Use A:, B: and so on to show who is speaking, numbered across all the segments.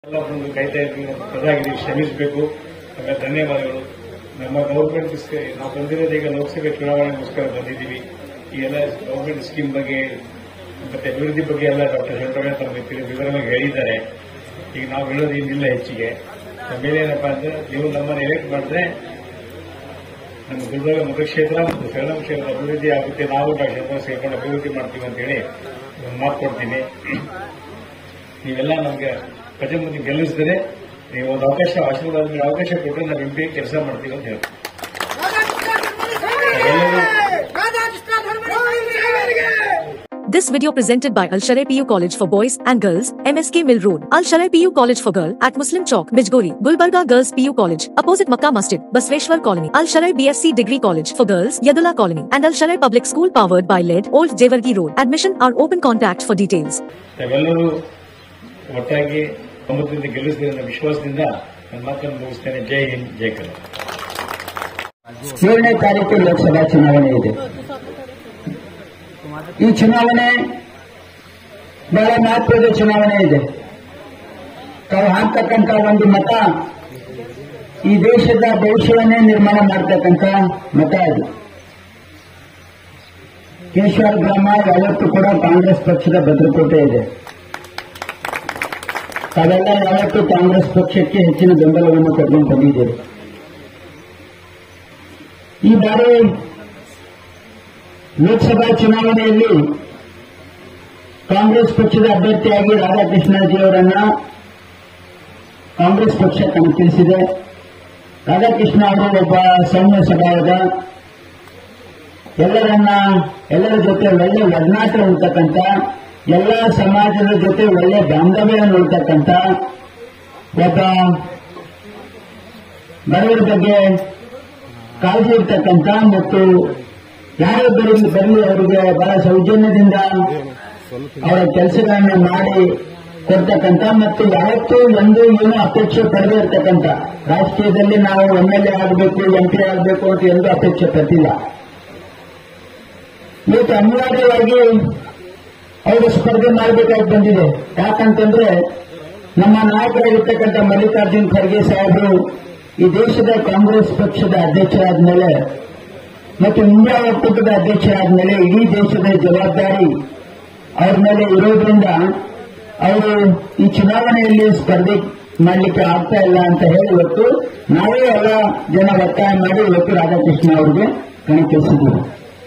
A: ಎಲ್ಲ ಬಂದು ಕಾಯ್ತಾ ಇದ್ವಿ ಪ್ರಜಾಗಿರಿ ಶ್ರಮಿಸಬೇಕು ಆಮೇಲೆ ಧನ್ಯವಾದಗಳು ನಮ್ಮ ಗೌರ್ಮೆಂಟ್ ನಾವು ಬಂದಿರೋದು ಈಗ ಲೋಕಸಭೆ ಚುನಾವಣೆಗೋಸ್ಕರ ಬಂದಿದ್ದೀವಿ ಈ ಎಲ್ಲ ಗೌರ್ಮೆಂಟ್ ಸ್ಕೀಮ್ ಬಗ್ಗೆ ಮತ್ತೆ ಅಭಿವೃದ್ಧಿ ಬಗ್ಗೆ ಎಲ್ಲ ಡಾಕ್ಟರ್ ಶಂಕರಣ್ಣ ತಮಗೆ ತಿಳಿ ವಿವರವಾಗಿ ಹೇಳಿದ್ದಾರೆ ಈಗ ನಾವು ಹೇಳೋದು ಏನಿಲ್ಲ ಹೆಚ್ಚಿಗೆ ನಮ್ಮೇಲೆ ಏನಪ್ಪಾ ಅಂದ್ರೆ ನೀವು ನಮ್ಮನ್ನು ಎಲೆಕ್ಟ್ ಮಾಡಿದ್ರೆ ನಮ್ಮ ಗುಲ್ಬರ್ಗ ಮತಕ್ಷೇತ್ರ ಮತ್ತು ಸರಳ ಕ್ಷೇತ್ರದ ಅಭಿವೃದ್ಧಿ ಆಗುತ್ತೆ ನಾವು ಡಾಕ್ಟರ್ ಶಂಕರ್ ಸೇರ್ಕೊಂಡು ಅಭಿವೃದ್ಧಿ ಮಾಡ್ತೀವಿ ಅಂತ ಹೇಳಿ ಒಂದು ಮಾತು ಕೊಡ್ತೀನಿ ನೀವೆಲ್ಲ ನಮಗೆ ಪ್ರಜೆ ಮುಂದೆ ಗೆಲ್ಲಿಸಿದರೆ ನೀವು ಒಂದು ಅವಕಾಶ ಆಶೀರ್ವಾದ ಮೇಲೆ ಅವಕಾಶ ಕೊಟ್ಟರೆ ನಾವು ಎಂ ಪಿ ಕೆಲಸ ಮಾಡ್ತೀವಿ ಅಂತ ಹೇಳ್ತೀವಿ
B: This video presented by Al Sharai PU College for Boys and Girls, MSK Mill Road, Al Sharai PU College for Girl at Muslim Chowk, Bijgori, Gulbarga Girls PU College, opposite Makkah Masjid, Basveshwar Colony, Al Sharai BSc Degree College for Girls, Yadula Colony, and Al Sharai Public School powered by LED, Old Jewargi Road. Admission are open contact for details.
A: ತಾವೆಲ್ಲರೂ ಒಟ್ಟಾಗಿ ಒಮ್ಮತದಿಂದ ಗೆಲ್ಲಿಸಿದ ಅನ್ನೋ ವಿಶ್ವಾಸದಿಂದ ನನ್ನ ಮಾತನ್ನು ಮುಗಿಸ್ತೇನೆ ಜೈ ಹಿಂದ್ ಜೈ ಕನ್ನಡ
C: ಏಳನೇ ತಾರೀಕು ಲೋಕಸಭಾ ಚುನಾವಣೆ ಇದೆ ಈ ಚುನಾವಣೆ ಬಹಳ ಮಹತ್ವದ ಚುನಾವಣೆ ಇದೆ ತಾವು ಹಾಕ್ತಕ್ಕಂತ ಒಂದು ಮತ ಈ ದೇಶದ ಭವಿಷ್ಯವನ್ನೇ ನಿರ್ಮಾಣ ಮಾಡ್ತಕ್ಕಂಥ ಮತ ಇದು ಕೇಶವ ಗ್ರಾಮ ಯಾವತ್ತೂ ಕೂಡ ಕಾಂಗ್ರೆಸ್ ಪಕ್ಷದ ಭದ್ರಕೋಟೆ ಇದೆ ತಾವೆಲ್ಲ ಯಾವತ್ತೂ ಕಾಂಗ್ರೆಸ್ ಪಕ್ಷಕ್ಕೆ ಹೆಚ್ಚಿನ ಬೆಂಬಲವನ್ನು ಕೊಟ್ಕೊಂಡು ಬಂದಿದ್ದೀರಿ ಈ ಬಾರಿ ಲೋಕಸಭಾ ಚುನಾವಣೆಯಲ್ಲಿ ಕಾಂಗ್ರೆಸ್ ಪಕ್ಷದ ಅಭ್ಯರ್ಥಿಯಾಗಿ ರಾಧಾಕೃಷ್ಣಜಿ ಅವರನ್ನ ಕಾಂಗ್ರೆಸ್ ಪಕ್ಷ ಕಣಕ್ಕಿಳಿಸಿದೆ ರಾಧಾಕೃಷ್ಣ ಅವರು ಒಬ್ಬ ಸೌಮ್ಯ ಸ್ವಭಾವದ ಎಲ್ಲರನ್ನ ಎಲ್ಲರ ಜೊತೆ ಒಳ್ಳೆ ಒಡನಾಟ ಉಳ್ತಕ್ಕಂಥ ಎಲ್ಲ ಸಮಾಜದ ಜೊತೆ ಒಳ್ಳೆ ಬಾಂಧವ್ಯ ಉಳ್ತಕ್ಕಂಥ ಒಬ್ಬ ಬಡವರ ಬಗ್ಗೆ ಕಾಳಜಿ ಇರ್ತಕ್ಕಂಥ ಮತ್ತು ಯಾರೇ ಬರಲಿ ಬರಲಿ ಅವರಿಗೆ ಬಹಳ ಸೌಜನ್ಯದಿಂದ ಅವರ ಕೆಲಸಗಳನ್ನ ಮಾಡಿ ಕೊಡ್ತಕ್ಕಂಥ ಮತ್ತು ಯಾವತ್ತೂ ಒಂದು ಏನು ಅಪೇಕ್ಷೆ ಪಡೆದೇ ಇರ್ತಕ್ಕಂಥ ರಾಜಕೀಯದಲ್ಲಿ ನಾವು ಎಂ ಎಲ್ ಎ ಆಗಬೇಕು ಎಂ ಪಿ ಆಗಬೇಕು ಅಂತ ಎಂದು ಅಪೇಕ್ಷೆ ಪಟ್ಟಿಲ್ಲ ಇವತ್ತು ಅನಿವಾರ್ಯವಾಗಿ ಅವರು ಸ್ಪರ್ಧೆ ಮಾಡಬೇಕಾಗಿ ಬಂದಿದೆ ಯಾಕಂತಂದ್ರೆ ನಮ್ಮ ನಾಯಕರಾಗಿರ್ತಕ್ಕಂಥ ಮಲ್ಲಿಕಾರ್ಜುನ್ ಖರ್ಗೆ ಸಾಹೇಬರು ಈ ದೇಶದ ಕಾಂಗ್ರೆಸ್ ಪಕ್ಷದ ಅಧ್ಯಕ್ಷರಾದ ಮೇಲೆ ಮತ್ತು ಇಂಡಿಯಾ ಒಕ್ಕೂಟದ ಅಧ್ಯಕ್ಷರಾದ ಮೇಲೆ ಇಡೀ ದೇಶದ ಜವಾಬ್ದಾರಿ ಅವ್ರ ಮೇಲೆ ಇರೋದ್ರಿಂದ ಅವರು ಈ ಚುನಾವಣೆಯಲ್ಲಿ ಸ್ಪರ್ಧೆ ಮಾಡಲಿಕ್ಕೆ ಆಗ್ತಾ ಇಲ್ಲ ಅಂತ ಹೇಳಿ ಇವತ್ತು ನಾವೇ ಎಲ್ಲ ಜನ ಒತ್ತಾಯ ಮಾಡಿ ಇವತ್ತು ರಾಧಾಕೃಷ್ಣ ಅವರಿಗೆ ಕಣಕ್ಕಿಳಿಸಿದ್ದೀವಿ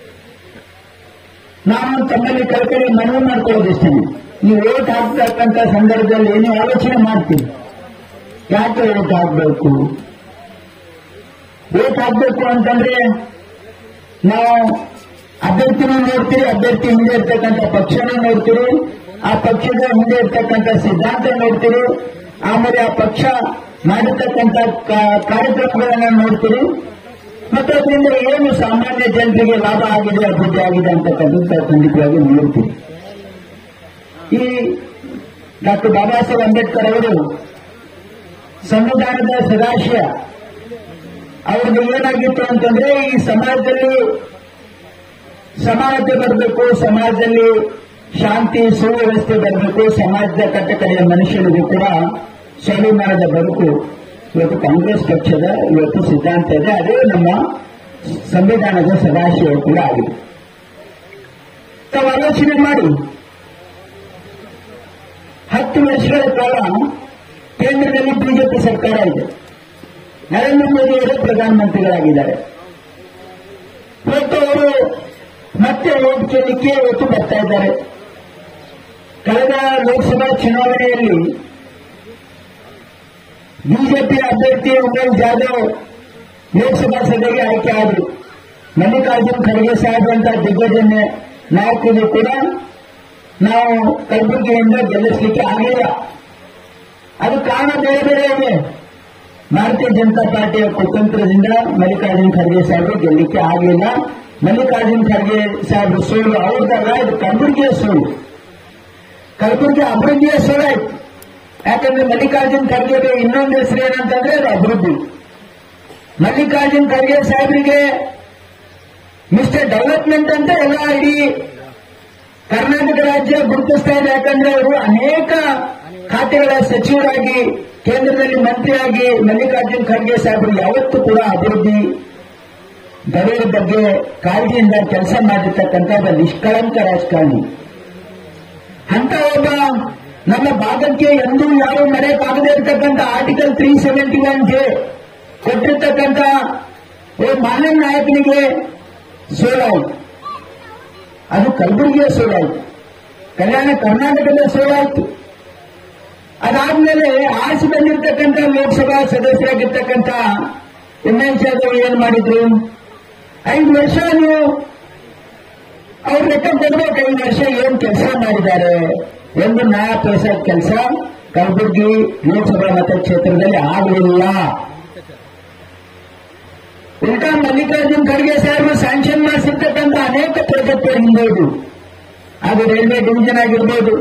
C: ನಾನು ತಮ್ಮಲ್ಲಿ ಕಳಕಳಿ ಮನವಿ ಮಾಡ್ಕೊಳ್ಳೋದಿಷ್ಟೇ ನೀವು ಓಟ್ ಹಾಕ್ತಕ್ಕಂಥ ಸಂದರ್ಭದಲ್ಲಿ ಏನು ಆಲೋಚನೆ ಮಾಡ್ತೀವಿ ಯಾಕೆ ಓಟ್ ಹಾಕ್ಬೇಕು ಓಟ್ ಹಾಕ್ಬೇಕು ಅಂತಂದ್ರೆ ನಾವು ಅಭ್ಯರ್ಥಿನೂ ನೋಡ್ತೀರಿ ಅಭ್ಯರ್ಥಿ ಹಿಂದೆ ಇರ್ತಕ್ಕಂಥ ಪಕ್ಷನೂ ನೋಡ್ತೀರಿ ಆ ಪಕ್ಷದ ಹಿಂದೆ ಇರ್ತಕ್ಕಂಥ ಸಿದ್ಧಾಂತ ನೋಡ್ತೀರಿ ಆಮೇಲೆ ಆ ಪಕ್ಷ ಮಾಡಿರ್ತಕ್ಕಂಥ ಕಾ- ಕಾರ್ಯಕ್ರಮಗಳನ್ನ ನೋಡ್ತೀರಿ ಮತ್ತೆ ಅದರಿಂದ ಏನು ಸಾಮಾನ್ಯ ಜನರಿಗೆ ಲಾಭ ಆಗಿದೆ ಅಭಿವೃದ್ಧಿ ಆಗಿದೆ ಅಂತಕ್ಕಂಥದ್ದು ಖಂಡಿತವಾಗಿ ನೋಡ್ತೀವಿ ಈ ಡಾಕ್ಟರ್ ಬಾಬಾ ಸಾಹೇಬ್ ಅಂಬೇಡ್ಕರ್ ಅವರು ಸಂವಿಧಾನದ ಸದಾಶಯ ಅವ್ರಿಗೆ ಏನಾಗಿತ್ತು ಅಂತಂದ್ರೆ ಈ ಸಮಾಜದಲ್ಲಿ ಸಮಾನತೆ ಬರಬೇಕು ಸಮಾಜದಲ್ಲಿ ಶಾಂತಿ ಸುವ್ಯವಸ್ಥೆ ಬರಬೇಕು ಸಮಾಜದ ಕಟ್ಟಕಡೆಯ ಮನುಷ್ಯನಿಗೂ ಕೂಡ ಸ್ವಾಭಿಮಾನದ ಬದುಕು ಇವತ್ತು ಕಾಂಗ್ರೆಸ್ ಪಕ್ಷದ ಇವತ್ತು ಸಿದ್ಧಾಂತ ಇದೆ ಅದೇ ನಮ್ಮ ಸಂವಿಧಾನದ ಸದಾಶಯ ಕೂಡ ಆಗಿದೆ ತಾವು ಆಲೋಚನೆ ಮಾಡಿ ಹತ್ತು ವರ್ಷಗಳ ಕಾಲ ಕೇಂದ್ರದಲ್ಲಿ ಬಿಜೆಪಿ ಸರ್ಕಾರ ಇದೆ ನರೇಂದ್ರ ಮೋದಿ ಅವರು ಪ್ರಧಾನಮಂತ್ರಿಗಳಾಗಿದ್ದಾರೆ ಇವತ್ತು ಅವರು ಮತ್ತೆ ಓಟ್ ಕೇಳಲಿಕ್ಕೆ ಇವತ್ತು ಬರ್ತಾ ಇದ್ದಾರೆ ಕಳೆದ ಲೋಕಸಭಾ ಚುನಾವಣೆಯಲ್ಲಿ ಬಿಜೆಪಿ ಅಭ್ಯರ್ಥಿ ಉಮೇಶ್ ಜಾಧವ್ ಲೋಕಸಭಾ ಸಭೆಗೆ ಆಯ್ಕೆ ಆದರು ಮಲ್ಲಿಕಾರ್ಜುನ್ ಖರ್ಗೆ ಸಾಹೇಬ್ ಅಂತ ದಿಗ್ಗಜನ್ಯ ನಾಯಕರು ಕೂಡ ನಾವು ಕಲಬುರಗಿಯಿಂದ ಗೆಲ್ಲಿಸಲಿಕ್ಕೆ ಆಗಲಿಲ್ಲ ಅದು ಕಾರಣ ಬೇರೆ ಬೇರೆ ಇದೆ ಭಾರತೀಯ ಜನತಾ ಪಾರ್ಟಿಯ ಕುತಂತ್ರದಿಂದ ಮಲ್ಲಿಕಾರ್ಜುನ್ ಖರ್ಗೆ ಸಾಹೇಬರು ಗೆಲ್ಲಲಿಕ್ಕೆ ಆಗಲಿಲ್ಲ ಮಲ್ಲಿಕಾರ್ಜುನ್ ಖರ್ಗೆ ಸಾಹೇಬರು ಸೋಲು ಅವ್ರದ್ದಲ್ಲ ಇದು ಕಲಬುರಗಿಯ ಸೋಲು ಕಲಬುರಗಿ ಅಭಿವೃದ್ಧಿಯ ಸೋಲಾಯ್ತು ಯಾಕಂದ್ರೆ ಮಲ್ಲಿಕಾರ್ಜುನ್ ಖರ್ಗೆ ಇನ್ನೊಂದು ಹೆಸರು ಏನಂತಂದ್ರೆ ಅದು ಅಭಿವೃದ್ಧಿ ಮಲ್ಲಿಕಾರ್ಜುನ್ ಖರ್ಗೆ ಸಾಹೇಬರಿಗೆ ಮಿಸ್ಟರ್ ಡೆವಲಪ್ಮೆಂಟ್ ಅಂತ ಎಲ್ಲ ಇಡೀ ಕರ್ನಾಟಕ ರಾಜ್ಯ ಗುರುತಿಸ್ತಾ ಇದೆ ಯಾಕಂದ್ರೆ ಅವರು ಅನೇಕ ಖಾತೆಗಳ ಸಚಿವರಾಗಿ ಕೇಂದ್ರದಲ್ಲಿ ಮಂತ್ರಿಯಾಗಿ ಮಲ್ಲಿಕಾರ್ಜುನ್ ಖರ್ಗೆ ಸಾಹೇಬರು ಯಾವತ್ತೂ ಕೂಡ ಅಭಿವೃದ್ಧಿ ಬಡವರ ಬಗ್ಗೆ ಕಾಳಜಿಯಿಂದ ಕೆಲಸ ಮಾಡಿರ್ತಕ್ಕಂಥ ಒಬ್ಬ ನಿಷ್ಕಳಂಕ ರಾಜಕಾರಣಿ ಅಂತ ಒಬ್ಬ ನಮ್ಮ ಭಾಗಕ್ಕೆ ಎಂದೂ ಯಾರು ಮರೆಯಕ್ಕಾಗದೇ ಇರತಕ್ಕಂಥ article three seventy one J ಕೊಟ್ಟಿರ್ತಕ್ಕಂಥ ಒಬ್ಬ ಮಾನ್ಯ ನಾಯಕನಿಗೆ ಸೋಲಾಯಿತು ಅದು ಕಲಬುರಗಿಯ ಸೋಲಾಯಿತು ಕಲ್ಯಾಣ ಕರ್ನಾಟಕದ ಸೋಲಾಯಿತು ಅದಾದ್ಮೇಲೆ ಆರಿಸಿ ಬಂದಿರತಕ್ಕಂಥ ಲೋಕಸಭಾ ಸದಸ್ಯರಾಗಿರ್ತಕ್ಕಂಥ ಎಂ ಎನ್ ಯಾದವ್ ಏನ್ ಮಾಡಿದ್ರು ಐದು ವರ್ಷ ನೀವು ಅವ್ರ ಲೆಕ್ಕ ಕೊಡ್ಬೇಕು ಐದು ವರ್ಷ ಏನ್ ಕೆಲಸ ಮಾಡಿದ್ದಾರೆ ಒಂದು ನಯಾ ಪೈಸಾ ಕೆಲಸ ಕಲಬುರಗಿ ಲೋಕಸಭಾ ಮತಕ್ಷೇತ್ರದಲ್ಲಿ ಆಗಲಿಲ್ಲ ಉಲ್ಟಾ ಮಲ್ಲಿಕಾರ್ಜುನ್ ಖರ್ಗೆ ಸಾಹೇಬರು ಸ್ಯಾಂಕ್ಷನ್ ಮಾಡಿಸಿರ್ತಕ್ಕಂಥ ಅನೇಕ ಪ್ರಾಜೆಕ್ಟ್ ಹಿಂದೋದು ಅದು ರೈಲ್ವೆ ಡಿವಿಷನ್ ಆಗಿರ್ಬೋದು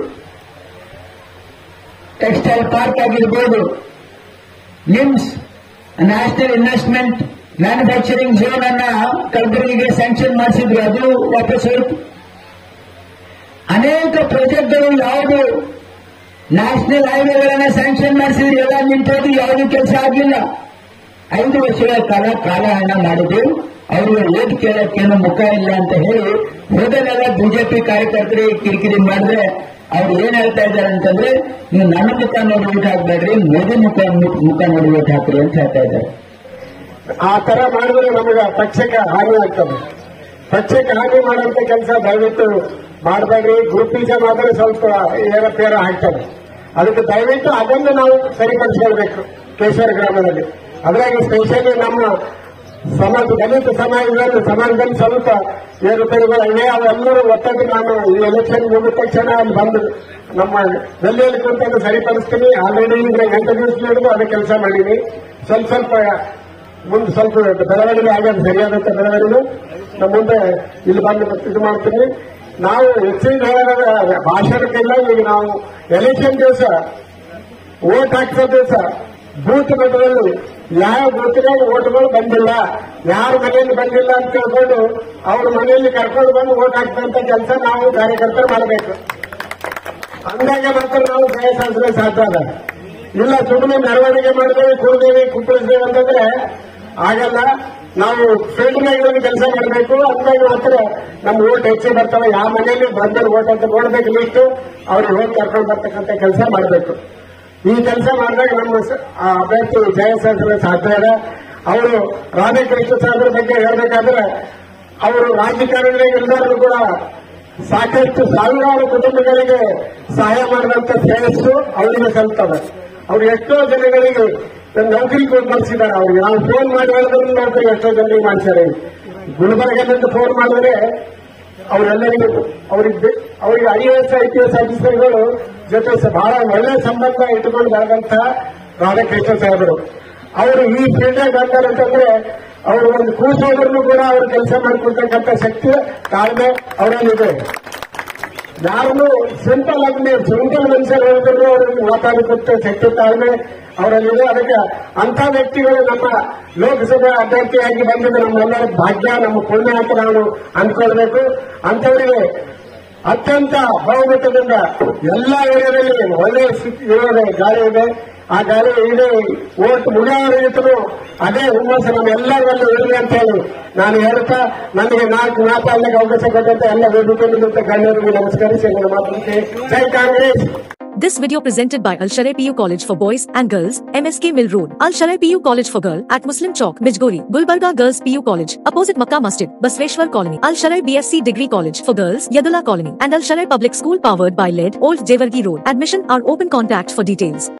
C: ಟೆಕ್ಸ್ಟೈಲ್ ಪಾರ್ಕ್ ಆಗಿರ್ಬೋದು NIMS national investment manufacturing zone ಅನ್ನ ಕಲಬುರಗಿಗೆ ಸ್ಯಾಂಕ್ಷನ್ ಮಾಡಿಸಿದ್ರು ಅದು ವಾಪಸ್ ಹೋಯ್ತು ಅನೇಕ ಪ್ರಾಜೆಕ್ಟ್ಗಳು ಯಾವುದು ನ್ಯಾಷನಲ್ ಹೈವೇಗಳನ್ನ ಸ್ಯಾಂಕ್ಷನ್ ಮಾಡಿಸಿದ್ರು ಎಲ್ಲ ನಿಂತೋದು ಯಾವುದು ಕೆಲಸ ಆಗಲಿಲ್ಲ ಐದು ವರ್ಷಗಳ ಕಾಲ ಕಾಲಹರಣ ಮಾಡಿದ್ರು ಅವರಿಗೆ ಓಟ್ ಕೇಳಕ್ಕೇನು ಮುಖ ಇಲ್ಲ ಅಂತ ಹೇಳಿ ಹೋದಲೆಲ್ಲ ಬಿಜೆಪಿ ಕಾರ್ಯಕರ್ತರಿಗೆ ಕಿರಿಕಿರಿ ಮಾಡಿದ್ರೆ ಅವ್ರು ಏನ್ ಹೇಳ್ತಾ ಇದ್ದಾರೆ ಅಂತಂದ್ರೆ ನೀವು ನನ್ನ ಮುಖ ನೋಡಿ ಓಟ್ ಹಾಕ್ಬೇಡ್ರಿ ಮೋದಿ ಮುಖ ಮುಖ ನೋಡಿ ಓಟ್ ಹಾಕ್ರಿ ಅಂತ ಹೇಳ್ತಾ ಇದ್ದಾರೆ
D: ಆ ತರ ಮಾಡಿದ್ರೆ ನಮಗೆ ಪಕ್ಷಕ್ಕೆ ಹಾನಿ ಆಗ್ತದೆ ಪಕ್ಷಕ್ಕೆ ಹಾನಿ ಮಾಡುವಂತ ಕೆಲಸ ದಯವಿಟ್ಟು ಮಾಡಬೇಡ್ರಿ ಗ್ರೂಪಿಜ ಮಾತ್ರ ಸ್ವಲ್ಪ ಏರಪೇರ ಆಗ್ತದೆ ಅದಕ್ಕೆ ದಯವಿಟ್ಟು ಅದನ್ನು ನಾವು ಸರಿಪಡಿಸ್ಕೊಳ್ಬೇಕು ಕೇಶವರ ಗ್ರಾಮದಲ್ಲಿ ಅದ್ರಾಗ ಸ್ಪೆಷಲಿ ನಮ್ಮ ಸಮಾಜ ದಲಿತ ಸಮಾಜದಲ್ಲಿ ಸಮಾಜದಲ್ಲಿ ಸ್ವಲ್ಪ ಏರುಪೇರುಗಳು ಇವೆ ಅವೆಲ್ಲರೂ ಒತ್ತಡ ನಾನು ಈ ಎಲೆಕ್ಷನ್ ಮುಗಿದ ತಕ್ಷಣ ಅಲ್ಲಿ ಬಂದು ನಮ್ಮ ಡೆಲ್ಲಿಯಲ್ಲಿ ಕುಂತು ಸರಿಪಡಿಸ್ತೀನಿ ಆಲ್ರೆಡಿ ಈಗ ಎಂಟು ದಿವಸ ಹಿಡಿದು ಅದೇ ಕೆಲಸ ಮಾಡೀನಿ ಸ್ವಲ್ಪ ಸ್ವಲ್ಪ ಮುಂದೆ ಸ್ವಲ್ಪ ಬೆಳವಣಿಗೆ ಆಗ್ಯದ ಸರಿಯಾದಂತ ಬೆಳವಣಿಗೆ ನಮ್ಮ ಮುಂದೆ ಇಲ್ಲಿ ಬಂದು ಇದು ಮಾಡ್ತೀನಿ ನಾವು ಹೆಚ್ಚಿನ ಹೇಳೋದ ಭಾಷಣಕ್ಕೆಲ್ಲ ಈಗ ನಾವು ಎಲೆಕ್ಷನ್ ದಿವಸ ಓಟ್ ಹಾಕ್ಸೋ ದಿವಸ ಬೂತ್ ಮಟ್ಟದಲ್ಲಿ ಯಾವ ಬೂತ್ನಾಗ ಓಟ್ಗಳು ಬಂದಿಲ್ಲ ಯಾರ ಮನೆಯಲ್ಲಿ ಬಂದಿಲ್ಲ ಅಂತ ತಿಳ್ಕೊಂಡು ಅವ್ರ ಮನೆಯಲ್ಲಿ ಕರ್ಕೊಂಡು ಬಂದು ಓಟ್ ಹಾಕ್ತಂತ ಕೆಲಸ ನಾವು ಕಾರ್ಯಕರ್ತರು ಮಾಡಬೇಕು ಅಂದಾಗ ಮಾತ್ರ ನಾವು ಜಯ ಸಾಧಿಸಲು ಸಾಧ್ಯ ಅದ ಇಲ್ಲ ಸುಮ್ಮನೆ ಮೆರವಣಿಗೆ ಮಾಡಿದೇವೆ ಕುಡಿದೇವೆ ಕುಪ್ಪಳಿಸ್ತೇವೆ ಅಂತಂದ್ರೆ ಆಗಲ್ಲ ನಾವು ಫೀಲ್ಡ್ನಾಗ ಕೆಲಸ ಮಾಡಬೇಕು ಅಂದಾಗ ಮಾತ್ರ ನಮ್ಮ ಓಟ್ ಹೆಚ್ಚು ಬರ್ತವೆ ಯಾವ ಮನೆಯಲ್ಲಿ ಬಂದರು ಓಟ್ ಅಂತ ನೋಡ್ಬೇಕು ಲಿಸ್ಟ್ ಅವ್ರಿಗೆ ಹೋಗಿ ಕರ್ಕೊಂಡು ಬರ್ತಕ್ಕಂಥ ಕೆಲಸ ಮಾಡಬೇಕು ಈ ಕೆಲಸ ಮಾಡಿದಾಗ ನಮ್ಮ ಸ- ಆ ಅಭ್ಯರ್ಥಿ ಜಯ ಸಾಧಿಸಲು ಸಾಧ್ಯ ಇದೆ ಅವರು ರಾಧಾಕೃಷ್ಣ ಸಾಹೇಬ್ರ ಬಗ್ಗೆ ಹೇಳ್ಬೇಕಾದ್ರೆ ಅವರು ರಾಜಕಾರಣಿಗಳಿಗೆ ಎಲ್ಲರೂ ಕೂಡ ಸಾಕಷ್ಟು ಸಾವಿರಾರು ಕುಟುಂಬಗಳಿಗೆ ಸಹಾಯ ಮಾಡಿದಂತ ಶ್ರೇಯಸ್ಸು ಅವರಿಗೆ ಸಲ್ತದೆ ಅವ್ರು ಎಷ್ಟೋ ಜನಗಳಿಗೆ ನೌಕರಿ ಕೊಟ್ಟು ಮಾಡಿಸಿದ್ದಾರೆ ಅವ್ರಿಗೆ ನಾವು ಫೋನ್ ಮಾಡಿ ಹೇಳಿದ್ರೆ ನೌಕರಿ ಎಷ್ಟೋ ಜನರಿಗೆ ಮಾಡಿದ್ದಾರೆ ಗುಲ್ಬರ್ಗದಿಂದ ಫೋನ್ ಮಾಡಿದ್ರೆ ಅವರೆಲ್ಲರಿಗೂ ಅವ್ರಿಗೆ ಅವರಿಗೆ I A S I P S ಆಫೀಸರ್ಗಳು ಜೊತೆ ಸ- ಬಹಳ ಒಳ್ಳೆ ಸಂಬಂಧ ಇಟ್ಟುಕೊಂಡು ಬಂದಂತ ರಾಧಾಕೃಷ್ಣ ಸಾಹೇಬರು ಅವರು ಈ ಫೀಲ್ಡ್ ಬಂದಾರೆ ಅಂತಂದ್ರೆ ಅವರು ಒಂದು ಕೂಸೋದ್ರೂ ಕೂಡ ಅವರು ಕೆಲಸ ಮಾಡಿಕೊಡ್ತಕ್ಕಂಥ ಶಕ್ತಿ ತಾಳ್ಮೆ ಅವರಲ್ಲಿದೆ ಯಾರನ್ನು ಸಿಂಪಲ್ ಆಗಿ ಸಿಂಪಲ್ ಮನುಷ್ಯರು ಹೇಳಿದ್ರು ಅವ್ರಿಗೆ ಮಾತಾಡಿಕೊಟ್ಟು ಶಕ್ತಿ ತಾಳ್ಮೆ ಅವರಲ್ಲಿದೆ ಅದಕ್ಕೆ ಅಂತ ವ್ಯಕ್ತಿಗಳು ನಮ್ಮ ಲೋಕಸಭೆ ಅಭ್ಯರ್ಥಿಯಾಗಿ ಬಂದಿದ್ದು ನಮ್ಮೆಲ್ಲರ ಭಾಗ್ಯ ನಮ್ಮ ಪುಣ್ಯ ಅಂತ ನಾವು ಅಂದ್ಕೊಳ್ಬೇಕು ಅಂತವರಿಗೆ ಅತ್ಯಂತ ಬಹುಮತದಿಂದ ಎಲ್ಲ ಏರಿಯಾದಲ್ಲಿ ಒಳ್ಳೆಯ ಸ್ಥಿತಿ ಇರೋದೇ ಗಾಳಿ ಇದೆ ಆ ಗಾಳಿ ಇದೆ ಓಟ್ ಮುಗಿಯೋವರೆಗಿದ್ರು ಅದೇ ಹುಮ್ಮಸ್ಸು ನಮ್ಮೆಲ್ಲರಲ್ಲಿ ಇರಲಿ ಅಂತ ಹೇಳಿ ನಾನು ಹೇಳ್ತಾ ನನಗೆ ನಾಲ್ಕು ಮಾತಾಡಲಿಕ್ಕೆ ಅವಕಾಶ ಕೊಟ್ಟಂತ ಎಲ್ಲ ವೇದಿಕೆಯಲ್ಲಿದ್ದಂತ ಗಣ್ಯರಿಗೆ ನಮಸ್ಕರಿಸಿ ನನ್ನ ಮಾತಕ್ಕೆ ಜೈ Congress
B: This video presented by Al Sharai PU College for Boys and Girls, MSK Mill Road, Al Sharai PU College for Girl at Muslim Chowk, Bijgori, Gulbarga Girls PU College, opposite Makkah Masjid, Basveshwar Colony, Al Sharai BSc Degree College for Girls, Yadula Colony, and Al Sharai Public School powered by LED, Old Jewargi Road. Admission are open contact for details.